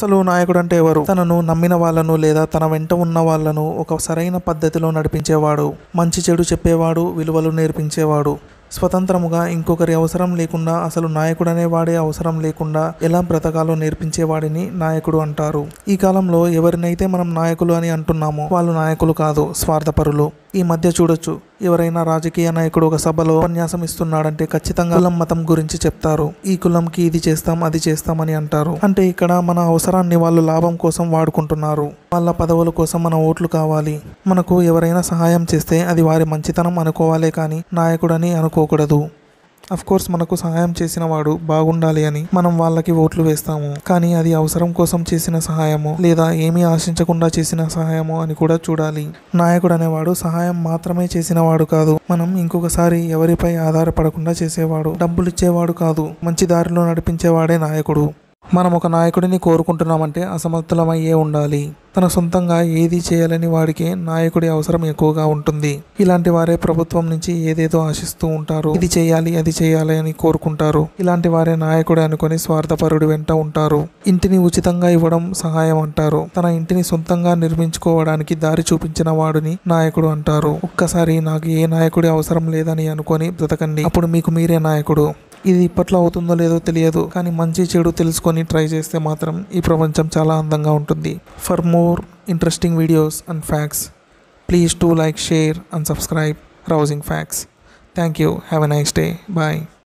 అసలు నాయకుడు అంటే ఎవరు తనను నమ్మిన వాళ్ళను లేదా తన వెంట ఉన్న వాళ్ళను ఒక సరైన పద్ధతిలో నడిపించేవాడు మంచి చెడు చెప్పేవాడు విలువలు నేర్పించేవాడు స్వతంత్రముగా ఇంకొకరి అవసరం లేకుండా అసలు నాయకుడు అనేవాడే అవసరం లేకుండా ఎలా బ్రతకాలో నేర్పించేవాడిని నాయకుడు అంటారు ఈ కాలంలో ఎవరినైతే మనం నాయకులు అని అంటున్నామో వాళ్ళు నాయకులు కాదు స్వార్థపరులు ఈ మధ్య చూడొచ్చు ఎవరైనా రాజకీయ నాయకుడు ఒక సభలో ఉపన్యాసం ఇస్తున్నాడంటే ఖచ్చితంగా కులం మతం గురించి చెప్తారు ఈ కులంకి ఇది చేస్తాం అది చేస్తామని అంటారు అంటే ఇక్కడ మన అవసరాన్ని వాళ్ళు లాభం కోసం వాడుకుంటున్నారు వాళ్ళ పదవుల కోసం మన ఓట్లు కావాలి మనకు ఎవరైనా సహాయం చేస్తే అది వారి మంచితనం అనుకోవాలే కానీ నాయకుడని అనుకోకూడదు అఫ్ కోర్స్ మనకు సహాయం చేసిన వాడు బాగుండాలి అని మనం వాళ్ళకి ఓట్లు వేస్తాము కానీ అది అవసరం కోసం చేసిన సహాయము లేదా ఏమీ ఆశించకుండా చేసిన సహాయము అని కూడా చూడాలి నాయకుడు అనేవాడు సహాయం మాత్రమే చేసిన వాడు కాదు మనం ఇంకొకసారి ఎవరిపై ఆధారపడకుండా చేసేవాడు డబ్బులు ఇచ్చేవాడు కాదు మంచి దారిలో నడిపించేవాడే నాయకుడు మనం ఒక నాయకుడిని కోరుకుంటున్నామంటే అసమర్థులమయ్యే ఉండాలి తన సొంతంగా ఏది చేయాలని వాడికి నాయకుడి అవసరం ఎక్కువగా ఉంటుంది ఇలాంటి వారే ప్రభుత్వం నుంచి ఏదేదో ఆశిస్తూ ఉంటారు ఇది చేయాలి అది చేయాలి అని కోరుకుంటారు ఇలాంటి వారే నాయకుడు అనుకొని స్వార్థపరుడి వెంట ఉంటారు ఇంటిని ఉచితంగా ఇవ్వడం సహాయం అంటారు తన ఇంటిని సొంతంగా నిర్మించుకోవడానికి దారి చూపించిన వాడిని నాయకుడు అంటారు ఒక్కసారి నాకు ఏ నాయకుడి అవసరం లేదని అనుకొని బ్రతకండి అప్పుడు మీకు మీరే నాయకుడు ఇది ఇప్పట్లో అవుతుందో లేదో తెలియదు కానీ మంచి చెడు తెలుసుకొని ట్రై చేస్తే మాత్రం ఈ ప్రపంచం చాలా అందంగా ఉంటుంది for more interesting videos and facts please to like share and subscribe rousing facts thank you have a nice day bye